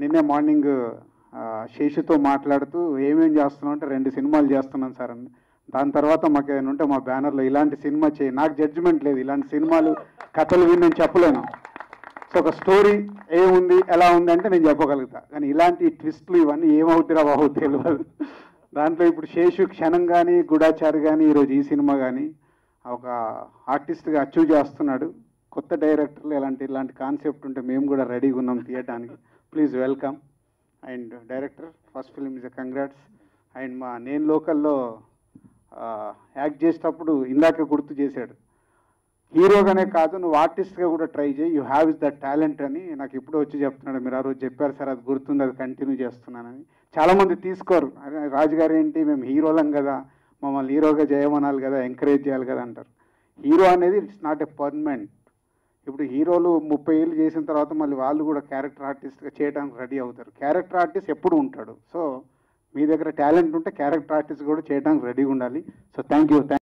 నిన్నే మార్నింగ్ ఆ, శేషుతో మాట్లాడుతూ ఏమేం చేస్తున్నావు అంటే రెండు సినిమాలు చేస్తున్నాను సార్ అని దాని తర్వాత మాకు ఏదైనా ఉంటే మా బ్యానర్లో ఇలాంటి సినిమా చేయి నాకు జడ్జిమెంట్ లేదు ఇలాంటి సినిమాలు కథలు విని నేను చెప్పలేను సో ఒక స్టోరీ ఏముంది ఎలా ఉంది అంటే నేను చెప్పగలుగుతా కానీ ఇలాంటి ట్విస్ట్లు ఇవన్నీ ఏమవుతారా బాబు తెలియదు దాంట్లో ఇప్పుడు శేషు క్షణం కానీ గుడాచారి కానీ ఈరోజు ఈ సినిమా కానీ ఒక ఆర్టిస్ట్గా అచీవ్ చేస్తున్నాడు కొత్త డైరెక్టర్లు ఇలాంటి ఇలాంటి కాన్సెప్ట్ ఉంటే మేము కూడా రెడీగా ఉన్నాం తీయడానికి please welcome and director first film is congrats and మా నేను లోకల్లో యాక్ట్ చేసేటప్పుడు ఇందాక గుర్తు చేశాడు హీరోగానే కాదు నువ్వు ఆర్టిస్ట్గా కూడా ట్రై చేయి you have is the talent అని నాకు ఇప్పుడు వచ్చి చెప్తున్నాడు మీరు ఆ రోజు చెప్పారు సార్ అది గుర్తుంది అది కంటిన్యూ చేస్తున్నానని చాలామంది తీసుకోరు అరే రాజుగారు ఏంటి మేము హీరోలం కదా మమ్మల్ని హీరోగా చేయమనాలి కదా ఎంకరేజ్ చేయాలి కదా అంటారు హీరో అనేది ఇట్స్ నాట్ ఎ పర్మనెంట్ ఇప్పుడు హీరోలు ముప్పై ఏళ్ళు చేసిన తర్వాత మళ్ళీ వాళ్ళు కూడా క్యారెక్టర్ ఆర్టిస్ట్గా చేయడానికి రెడీ అవుతారు క్యారెక్టర్ ఆర్టిస్ట్ ఎప్పుడు ఉంటాడు సో మీ దగ్గర టాలెంట్ ఉంటే క్యారెక్టర్ ఆర్టిస్ట్ కూడా చేయడానికి రెడీగా ఉండాలి సో థ్యాంక్ యూ